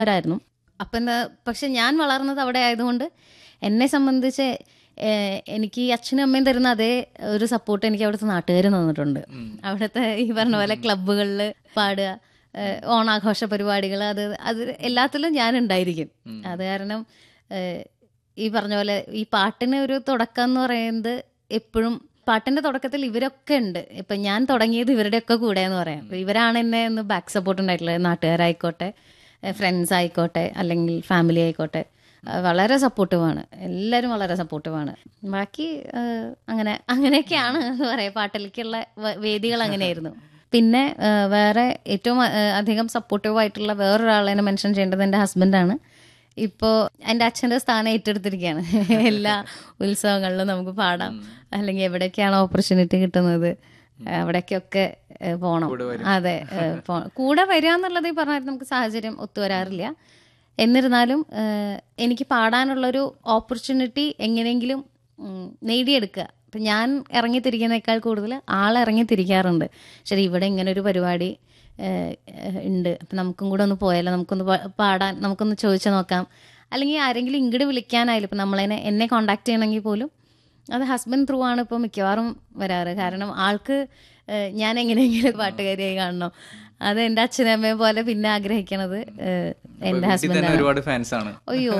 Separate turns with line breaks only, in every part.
അവരായിരുന്നു അപ്പം എന്താ പക്ഷെ ഞാൻ വളർന്നത് അവിടെ ആയതുകൊണ്ട് എന്നെ സംബന്ധിച്ച് ഏഹ്, എനിക്ക് ഈ അച്ഛനും അമ്മയും തരുന്ന അതേ ഒരു സപ്പോർട്ട് എനിക്ക് അവിടുത്തെ നാട്ടുകാർ തന്നിട്ടുണ്ട് അവിടുത്തെ ഈ പറഞ്ഞ പോലെ ക്ലബ്ബുകളിൽ പാടുക ഏഹ്, ഓണാഘോഷ പരിപാടികൾ അത് അത് എല്ലാത്തിലും ഞാൻ ഉണ്ടായിരിക്കും അത് കാരണം ഏഹ്, ഈ പറഞ്ഞ പോലെ ഈ പാട്ടിന് ഒരു തുടക്കം എന്ന് പറയുന്നത് എപ്പോഴും പാട്ടിന്റെ തുടക്കത്തിൽ ഇവരൊക്കെ ഉണ്ട് ഇപ്പൊ ഞാൻ തുടങ്ങിയത് ഇവരുടെയൊക്കെ കൂടെ എന്ന് പറയാം അപ്പൊ ഇവരാണ് എന്നെ ഒന്ന് ബാക്ക് സപ്പോർട്ട് ഉണ്ടായിട്ടുള്ളത് നാട്ടുകാരായിക്കോട്ടെ ഫ്രണ്ട്സ് ആയിക്കോട്ടെ അല്ലെങ്കിൽ ഫാമിലി ആയിക്കോട്ടെ ആ, വളരെ സപ്പോർട്ടീവാണ് എല്ലാവരും വളരെ സപ്പോർട്ടീവാണ് ബാക്കി ആ, അങ്ങനെ അങ്ങനെയൊക്കെയാണ് എന്ന് പറയാം പാട്ടിലേക്കുള്ള വ- വേദികൾ അങ്ങനെയായിരുന്നു പിന്നെ ആ, വേറെ ഏറ്റവും ആ, അധികം സപ്പോർട്ടീവ് ആയിട്ടുള്ള വേറൊരാളെ മെൻഷൻ ചെയ്യേണ്ടത് എൻ്റെ ഹസ്ബൻഡാണ് ഇപ്പോൾ എൻ്റെ അച്ഛൻ്റെ സ്ഥാനം ഏറ്റെടുത്തിരിക്കുകയാണ് എല്ലാ ഉത്സവങ്ങളിലും നമുക്ക് പാടാം അല്ലെങ്കിൽ എവിടെയൊക്കെയാണ് ഓപ്പർച്യൂണിറ്റി കിട്ടുന്നത് അവിടേക്കൊക്കെ ഏഹ്, പോണം അതെ ഏഹ്, പോ- കൂടെ വരിക എന്നുള്ളത് ഈ പറഞ്ഞ നമുക്ക് സാഹചര്യം ഒത്തുവരാറില്ല എന്നിരുന്നാലും ഏഹ്, എനിക്ക് പാടാനുള്ളൊരു ഓപ്പർച്യൂണിറ്റി എങ്ങനെയെങ്കിലും ഉം, നേടിയെടുക്കുക ഇപ്പം ഞാൻ ഇറങ്ങിത്തിരിക്കുന്നേക്കാൾ കൂടുതൽ ആൾ ഇറങ്ങിത്തിരിക്കാറുണ്ട് ശരി ഇവിടെ ഇങ്ങനെ ഒരു പരിപാടി ഏഹ്, ഏഹ്, ഉണ്ട് അപ്പം നമുക്കും കൂടെ ഒന്ന് പോയാലോ നമുക്കൊന്ന് പാ- പാടാൻ നമുക്കൊന്ന് ചോദിച്ചു നോക്കാം അല്ലെങ്കിൽ ആരെങ്കിലും ഇങ്ങോട്ട് വിളിക്കാനായാലും ഇപ്പം നമ്മളതിനെ എന്നെ കോണ്ടാക്ട് ചെയ്യണമെങ്കിൽ പോലും അത് ഹസ്ബൻഡ് ത്രൂ ആണ് ഇപ്പോൾ മിക്കവാറും വരാറ് കാരണം ആൾക്ക് ഏഹ്, ഞാൻ എങ്ങനെയെങ്കിലും പാട്ടുകാരിയായി കാണണം അത് എൻ്റെ അച്ഛനും അമ്മയെ പോലെ പിന്നെ ആഗ്രഹിക്കണത് ഏഹ്, എൻ്റെ
വീട്ടിൽ തന്നെ
ഹസ്ബൻഡാണ്
ഒരുപാട് ഫാൻസ് ആണ്
അയ്യോ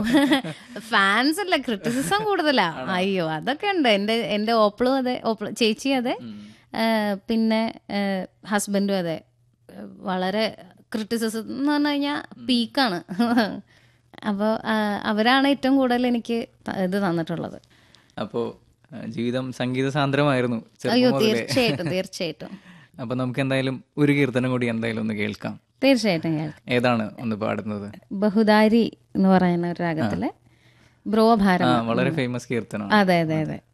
ഫാൻസ് അല്ല ക്രിറ്റിസിസം കൂടുതലാ അയ്യോ അതൊക്കെ ഉണ്ട് എൻ്റെ എൻ്റെ ഓപ്പിളും അതെ ഓപ്പിൾ ചേച്ചി അതെ ഏഹ്, പിന്നെ ഹസ്ബൻഡും അതെ ഏഹ്, വളരെ ക്രിറ്റിസിസം എന്ന് പറഞ്ഞു കഴിഞ്ഞാൽ പീക്കാണ് അപ്പോൾ അവരാണ് ഏറ്റവും കൂടുതൽ എനിക്ക് ത- ഇത് തന്നിട്ടുള്ളത്
അപ്പോ ആ, ജീവിതം സംഗീത സാന്ദ്രമായിരുന്നു ചെറുപ്പം
അയ്യോ
മുതലേ.
തീർച്ചയായിട്ടും തീർച്ചയായിട്ടും
അപ്പൊ നമുക്ക് എന്തായാലും ഒരു കീർത്തനം കൂടി എന്തായാലും ഒന്ന് കേൾക്കാം
തീർച്ചയായിട്ടും കേൾക്കാം
ഏതാണ് ഒന്ന് പാടുന്നത്
ബഹുദാരി എന്ന് പറയുന്ന ഒരു രാഗത്തിലെ ബ്രോഭാരം
ആ വളരെ ഫേമസ് കീർത്തനം
അതെ അതെ അതെ